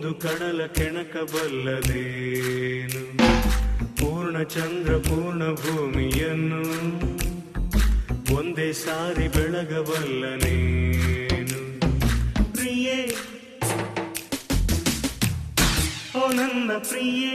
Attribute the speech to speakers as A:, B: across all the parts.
A: ಒಂದು ಕಡಲ ಕೆಣಕಬಲ್ಲದೇನು ಪೂರ್ಣ ಚಂದ್ರ ಪೂರ್ಣ ಭೂಮಿಯನ್ನು ಒಂದೇ ಸಾರಿ ಬೆಳಗಬಲ್ಲನೇನು ಪ್ರಿಯೇ ಓ ನನ್ನ ಪ್ರಿಯೇ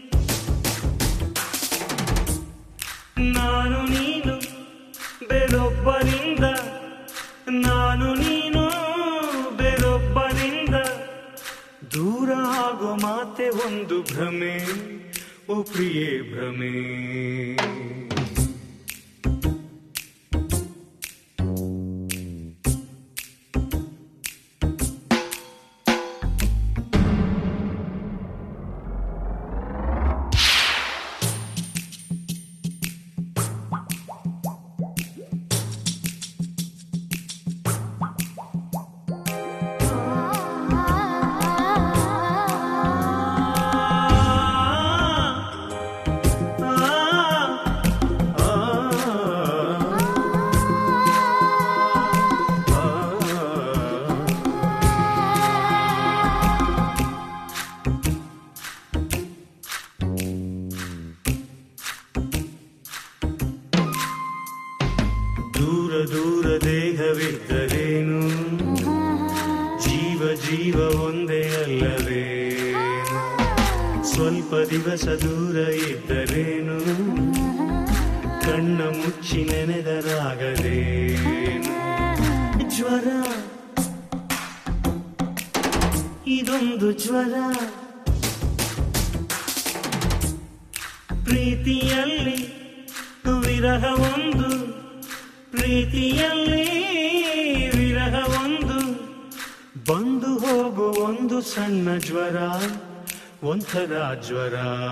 A: ನಾನು ನೀನು ಬೇರೊಬ್ಬನಿಂದ ನಾನು ನೀನು ಬೇರೊಬ್ಬನಿಂದ ದೂರ ಆಗೋ ಮಾತೆ ಒಂದು ಭ್ರಮೆ ಓ ಪ್ರಿಯೇ ಭ್ರಮೆ ದೂರ ದೂರ ದೇಹವಿದ್ದರೇನು ಜೀವ ಜೀವ ಒಂದೇ ಅಲ್ಲವೇನು ಸ್ವಲ್ಪ ದಿವಸ ದೂರ ಇದ್ದರೇನು ಕಣ್ಣ ಮುಚ್ಚಿ ನೆನೆದರಾಗದೇನು ಜ್ವರ ಇದೊಂದು ಜ್ವರ ಪ್ರೀತಿಯಲ್ಲಿ ವಿರಹ ಒಂದು ಪ್ರೀತಿಯಲ್ಲಿ ವಿರಹ ಒಂದು ಬಂದು ಹೋಗು ಒಂದು ಸಣ್ಣ ಜ್ವರ ಒಂಥರ ಜ್ವರ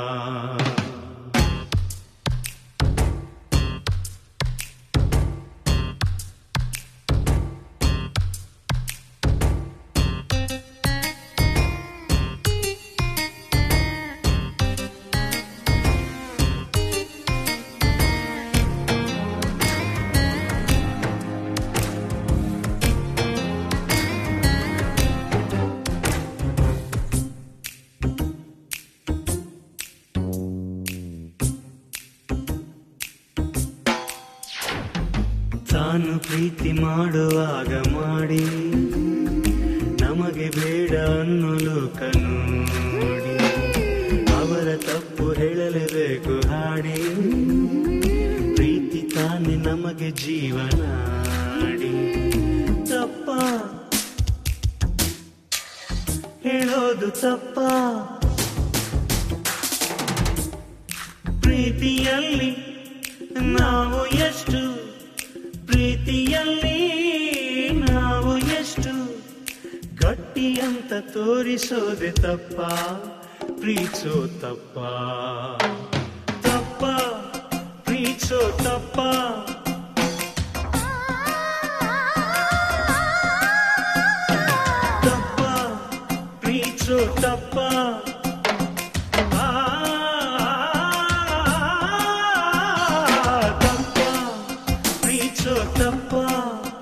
A: ತಾನು ಪ್ರೀತಿ ಮಾಡುವಾಗ ಮಾಡಿ ನಮಗೆ ಬೇಡ ಅನ್ನೋ ಲೋಕ ನೋಡಿ ಅವರ ತಪ್ಪು ಹೇಳಲೇಬೇಕು ಹಾಡಿ ಪ್ರೀತಿ ತಾನೇ ನಮಗೆ ಜೀವನಾಡಿ ತಪ್ಪ ಹೇಳೋದು ತಪ್ಪ ಪ್ರೀತಿಯಲ್ಲಿ ನಾವು ಎಷ್ಟು ಪ್ರೀತಿಯಲ್ಲಿ ನಾವು ಎಷ್ಟು ಗಟ್ಟಿ ಅಂತ ತೋರಿಸೋದೆ ತಪ್ಪ ಪ್ರೀತಿಸೋ ತಪ್ಪ ತಪ್ಪ ಪ್ರೀತಿಸೋ ತಪ್ಪ ತಪ್ಪ ಪ್ರೀತಿಸೋ ತಪ್ಪ ಆ, ತಪ್ಪ ಪ್ರೀತಿಸೋ ತಪ್ಪ